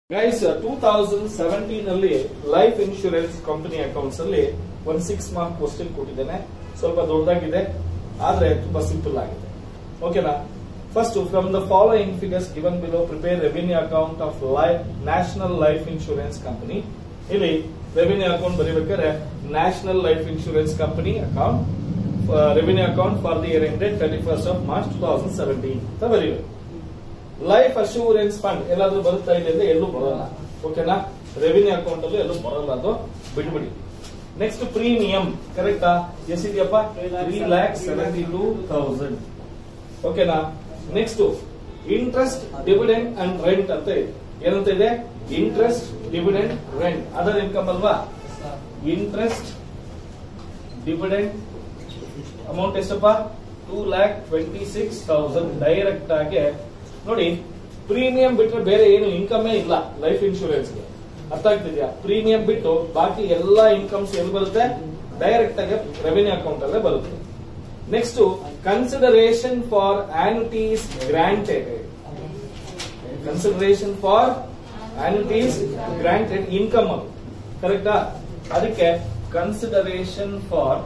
guys two thousand seventeen ಅಲ್ಲಿ life insurance company accounts ಅಲ್ಲಿ ಒಂದು ಸಿಕ್ಸ್ ಮಾರ್ಕ್ ಕ್ವಶನ್ ಕೊಟ್ಟಿದ್ದೇನೆ ಸ್ವಲ್ಪ ದೊಡ್ಡದಾಗಿದೆ ಆದ್ರೆ ತುಂಬಾ ಸಿಂಪಲ್ ಆಗಿದೆ ಓಕೆನಾ first from the following figures given below prepare revenue account of life national life insurance company ಇಲ್ಲಿ ರೆವಿನ್ಯೂ ಅಕೌಂಟ್ ಬರೀಬೇಕಾದ್ರೆ national life insurance company account revenue account for the year ended thirty first of March two thousand seventeen ಅಂತ ಬರೀಬೇಕು life assurance fund ಎಲ್ಲಾದ್ರೂ ಬರುತ್ತಾ ಇದೆ ಅಂದ್ರೆ ಎಲ್ಲೂ ಬರೋಲ್ಲ ಓಕೆನಾ ರೆವಿನ್ಯೂ ಅಕೌಂಟ್ ಅಲ್ಲಿ ಎಲ್ಲೂ ಬರೋಲ್ಲ ಅದು ಬಿಟ್ಬಿಡಿ ನೆಕ್ಸ್ಟ್ ಪ್ರೀಮಿಯಂ ಕರೆಕ್ಟಾ ಎಷ್ಟಿದೆಯಪ್ಪ three lakh seventy two thousand ಓಕೆನಾ next interest dividend and rent ಅಂತ ಇದೆ ಏನಂತ ಇದೆ interest dividend rent other income ಅಲ್ವಾ ಇಂಟ್ರೆಸ್ಟ್ ಡಿವಿಡೆಂಡ್ ಅಮೌಂಟ್ ಎಷ್ಟಪ್ಪ two lakh twenty six thousand direct ಆಗಿ ನೋಡಿ ಪ್ರೀಮಿಯಂ ಬಿಟ್ರೆ ಬೇರೆ ಏನು ಇನ್ಕಮೇ ಇಲ್ಲ ಲೈಫ್ ಇನ್ಶೂರೆನ್ಸ್ಗೆ ಅರ್ಥ ಆಗ್ತಿದ್ಯಾ ಪ್ರೀಮಿಯಂ ಬಿಟ್ಟು ಬಾಕಿ ಎಲ್ಲಾ ಇನ್ಕಮ್ಸ್ ಎಲ್ಲಿ ಬರುತ್ತೆ ಡೈರೆಕ್ಟ್ ಆಗಿ ರೆವಿನ್ಯೂ ಅಕೌಂಟ್ ಅಲ್ಲೇ ಬರುತ್ತೆ next consideration for annuities granted consideration for annuities granted income ಅದು ಕರೆಕ್ಟಾ ಅದಕ್ಕೆ ಕನ್ಸಿಡರೇಷನ್ ಫಾರ್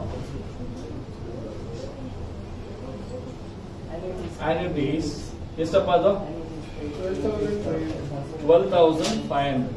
ಆನ್ಯುಟೀಸ್ ಎಷ್ಟಪ್ಪ ಅದು ಟ್ವೆಲ್ ತೌಸಂಡ್ ಫೈವ್ ಹಂಡ್ರೆಡ್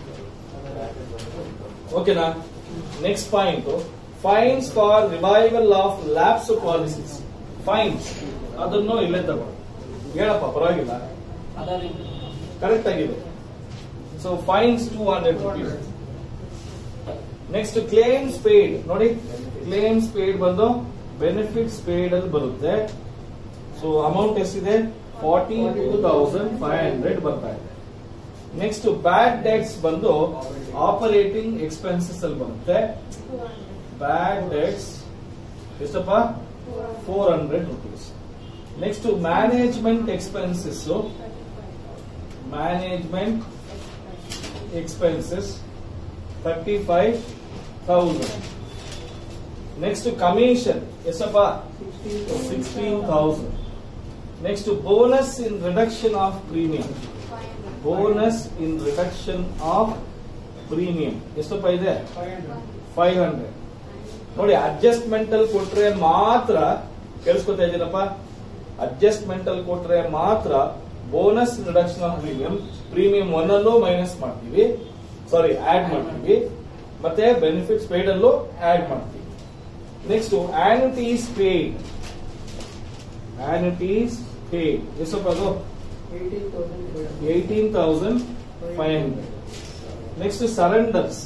ಓಕೆನಾ next point fines for revival of lapsed policies fines ಅದನ್ನು ಇಲ್ಲೇ ತಗೋ ಹೇಳಪ್ಪ ಪರವಾಗಿಲ್ಲ ಕರೆಕ್ಟ್ ಆಗಿದೆ so fines two hundred rupees next claims paid ನೋಡಿ ಕ್ಲೇಮ್ಸ್ ಪೇಡ್ ಬಂದು ಬೆನಿಫಿಟ್ಸ್ ಪೇಡ್ ಅಲ್ಲಿ ಬರುತ್ತೆ ಸೊ ಅಮೌಂಟ್ ಎಷ್ಟಿದೆ forty two thousand five hundred ಬರ್ತಾ ಇದೆ ನೆಕ್ಸ್ಟ್ ಬ್ಯಾಡ್ ಡೆಟ್ಸ್ ಬಂದು ಆಪರೇಟಿಂಗ್ ಎಕ್ಸ್ಪೆನ್ಸಸ್ ಅಲ್ಲಿ ಬರುತ್ತೆ ಬ್ಯಾಡ್ ಡೆಟ್ಸ್ ಎಷ್ಟಪ್ಪ four hundred rupees next management expenses management expenses thirty five thousand next commission ಎಷ್ಟಪ್ಪ sixteen thousand next bonus in reduction of premium bonus in reduction of premium ಎಷ್ಟಪ್ಪ ಇದೆ five hundred ನೋಡಿ adjustment ಅಲ್ಲಿ ಕೊಟ್ರೆ ಮಾತ್ರ ಕೇಳಿಸ್ಕೊತಾ ಇದ್ದೀನಪ್ಪ adjustment ಅಲ್ಲಿ ಕೊಟ್ರೆ ಮಾತ್ರ bonus reduction of premium premium one ಅಲ್ಲೂ ಮೈನಸ್ ಮಾಡ್ತೀವಿ ಸಾರಿ ಆಡ್ ಮಾಡ್ತೀವಿ ಮತ್ತೆ ಬೆನಿಫಿಟ್ಸ್ ಪೇಡ್ ಅಲ್ಲೂ ಆಡ್ ಮಾಡ್ತೀವಿ next annuities paid annuities paid ಎಷ್ಟಪ್ಪ ಅದು eighteen thousand five hundred next surrenders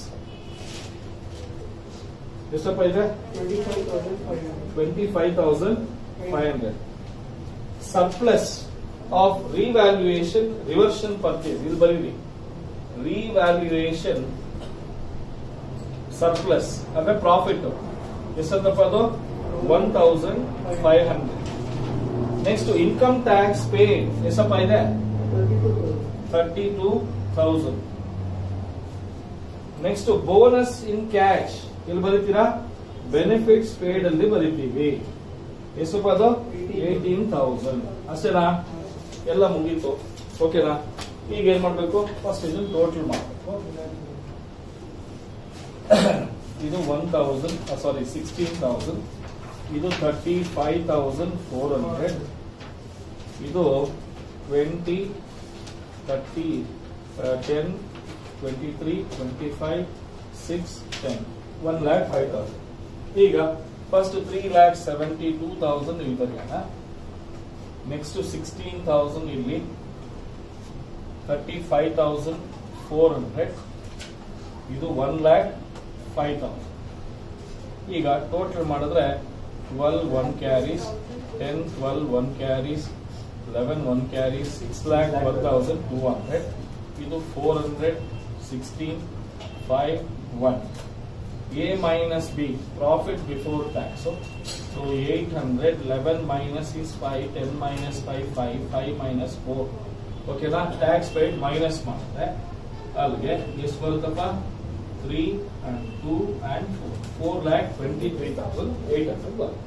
ಎಷ್ಟಪ್ಪ ಇದೆ twenty five thousand five hundred surplus of revaluation reversion purchase ಇದು ಬರೀರಿ ರಿವ್ಯಾಲ್ಯೂಯೇಷನ್ ಸರ್ಪ್ಲಸ್ ಅಂದ್ರೆ ಪ್ರಾಫಿಟ್ ಎಷ್ಟಂತಪ್ಪ ಅದು one thousand five hundred next income tax paid ಎಷ್ಟಪ್ಪ ಇದೆ thirty two thousand next bonus ಇನ್ cash ಎಲ್ಲಿ ಬರೀತೀರಾ ಬೆನಿಫಿಟ್ಸ್ ಪೇಡ್ ಅಲ್ಲಿ ಬರೀತೀವಿ ಎಷ್ಟಪ್ಪ ಅದು ಏಯ್ಟೀನ್ ತೌಸಂಡ್ ಅಷ್ಟೇನಾ ಎಲ್ಲ ಮುಗೀತು ಓಕೆನಾ ಈಗ ಏನ್ ಮಾಡ್ಬೇಕು ಫಸ್ಟ್ ಇದನ್ನು ಟೋಟಲ್ ಮಾಡಬೇಕು ಇದು ಒನ್ ತೌಸಂಡ್ ಸಾರಿ ಸಿಕ್ಸ್ಟೀನ್ ತೌಸಂಡ್ ಇದು thirty five thousand four hundred ಇದು twenty thirty ten twenty three twenty five six ten one lakh five thousand ಈಗ first three lakh seventy two thousand ಇಲ್ಲಿ ಬರೆಯೋಣ ನೆಕ್ಸ್ಟ್ ಸಿಕ್ಸ್ಟೀನ್ ತೌಸಂಡ್ ಇಲ್ಲಿ thirty five thousand four hundred ಇದು one lakh five thousand ಈಗ total ಮಾಡಿದ್ರೆ twelve one carries ten twelve one carries eleven one carries six lakh one thousand two hundred ಇದು four hundred sixteen five one A minus B profit before tax so eight hundred eleven minus is five ten minus five five five minus four ಓಕೆನಾ tax paid minus ಮಾಡಿದ್ರೆ ಅಲ್ಲಿಗೆ ಎಷ್ಟು ಬರುತ್ತಪ್ಪ three and two and four four lakh twenty three thousand eight hundred ಬರುತ್ತೆ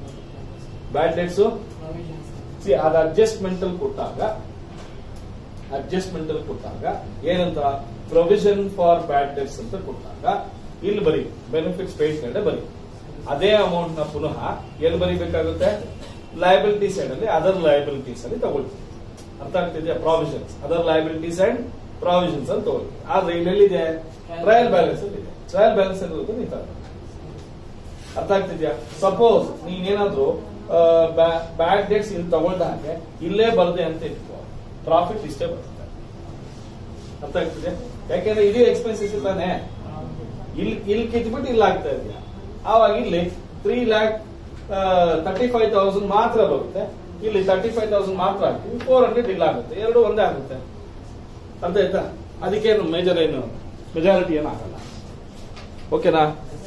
bad debts C ಅದು adjustment ಅಲ್ಲಿ ಕೊಟ್ಟಾಗ adjustment ಅಲ್ಲಿ ಕೊಟ್ಟಾಗ ಏನಂತ ಪ್ರೊವಿಷನ್ ಫಾರ್ ಬ್ಯಾಡ್ ಡೆಟ್ಸ್ ಅಂತ ಕೊಟ್ಟಾಗ ಇಲ್ಲಿ ಬರೀ ಬೆನಿಫಿಟ್ಸ್ ಪೇಡ್ ಸೈಡ್ ಬರೀ ಅದೇ ಅಮೌಂಟ್ ನ ಪುನಃ ಎಲ್ಲಿ ಬರೀಬೇಕಾಗುತ್ತೆ ಲಯಬಿಲಿಟಿ ಸೈಡ್ ಅಲ್ಲಿ ಅದರ್ ಲಯಬಿಲಿಟೀಸ್ ಅಲ್ಲಿ ತಗೊಳ್ತೀವಿ ಅರ್ಥ ಆಗ್ತಿದೆಯಾ provisions other liabilities and provisions ಅಂತ ತಗೊಳ್ತೀವಿ ಆದ್ರೆ ಇಲ್ಲೆಲ್ಲಿದೆ ಟ್ರಯಲ್ ಬ್ಯಾಲೆನ್ಸ್ ಅಲ್ಲಿ ಇದೆ ಟ್ರಯಲ್ ಬ್ಯಾಲೆನ್ಸ್ ಅಲ್ಲಿ ಇರೋದು ಈ ತರ ಅರ್ಥ ಆಗ್ತಿದ್ಯಾ ಸಪೋಸ್ ನೀನೇನಾದ್ರೂ ಬ್ಯಾಡ್ ಡೇಟ್ಸ್ ಇಲ್ಲಿ ತಗೊಳ್ದ ಹಾಗೆ ಇಲ್ಲೇ ಬರ್ದೆ ಅಂತ ಇಟ್ಕೋ ಪ್ರಾಫಿಟ್ ಇಷ್ಟೇ ಬರುತ್ತೆ ಅರ್ಥ ಆಗ್ತಿದೆ ಯಾಕೆಂದ್ರೆ ಇಡೀ ಎಕ್ಸ್ಪೆನ್ಸಸ್ ತಾನೆ ಇಲ್ಲಿ ಇಲ್ಲಿ ಕಿತ್ಬಿಟ್ಟು ಇಲ್ಲಿ ಆಗ್ತಾ ಇದೆಯಾ ಆವಾಗ ಇಲ್ಲಿ three lakh thirty five thousand ಮಾತ್ರ ಬರುತ್ತೆ ಇಲ್ಲಿ ತರ್ಟಿ ಫೈವ್ ತೌಸಂಡ್ ಮಾತ್ರ ಹಾಕ್ತೀವಿ ಫೋರ್ ಹಂಡ್ರೆಡ್ ಇಲ್ಲ ಆಗುತ್ತೆ ಎರಡು ಒಂದೇ ಆಗುತ್ತೆ ಅರ್ಥ ಆಯ್ತಾ ಅದಕ್ಕೇನು ಮೇಜರ್ ಏನು ಮೆಜಾರಿಟಿ ಏನು ಆಗಲ್ಲ ಓಕೆನಾ